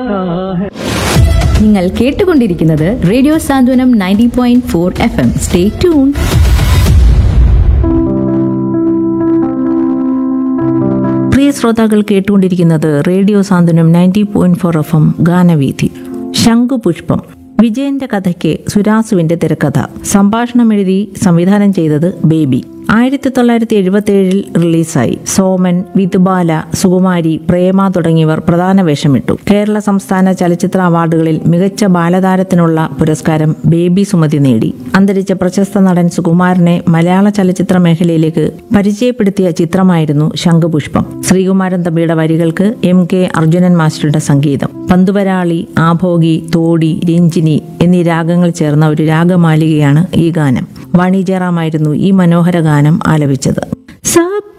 നിങ്ങൾ കേട്ടുകൊണ്ടിരിക്കുന്നത് radio Santhwanam ninety point four F M stay tune പ്രിയ ശ്രോതാക്കൾ കേട്ടുകൊണ്ടിരിക്കുന്നത് radio Santhwanam ninety point four F M Ganaveethi Shankhupushpam വിജയന്റെ കഥയ്ക്ക് സുരാസുവിന്റെ തിരക്കഥ സംഭാഷണം എഴുതി സംവിധാനം ചെയ്തത് ബേബി ആയിരത്തി തൊള്ളായിരത്തി എഴുപത്തി ഏഴിൽ റിലീസായി സോമൻ വിധുബാല സുകുമാരി പ്രേമ തുടങ്ങിയവർ പ്രധാന വേഷമിട്ടു കേരള സംസ്ഥാന ചലച്ചിത്ര അവാർഡുകളിൽ മികച്ച ബാലതാരത്തിനുള്ള പുരസ്കാരം ബേബി സുമതി നേടി അന്തരിച്ച പ്രശസ്ത നടൻ സുകുമാരനെ മലയാള ചലച്ചിത്ര മേഖലയിലേക്ക് പരിചയപ്പെടുത്തിയ ചിത്രമായിരുന്നു ശംഖുപുഷ്പം ശ്രീകുമാരൻ തമ്പിയുടെ വരികൾക്ക് എം കെ അർജുനൻ മാസ്റ്ററുടെ സംഗീതം പന്തുവരാളി ആഭോഗി തോടി രഞ്ജിനി എന്നീ രാഗങ്ങൾ ചേർന്ന ഒരു രാഗമാലികയാണ് ഈ ഗാനം വാണി ജയറാമായിരുന്നു ഈ മനോഹര ഗാനം ആലപിച്ചത് സ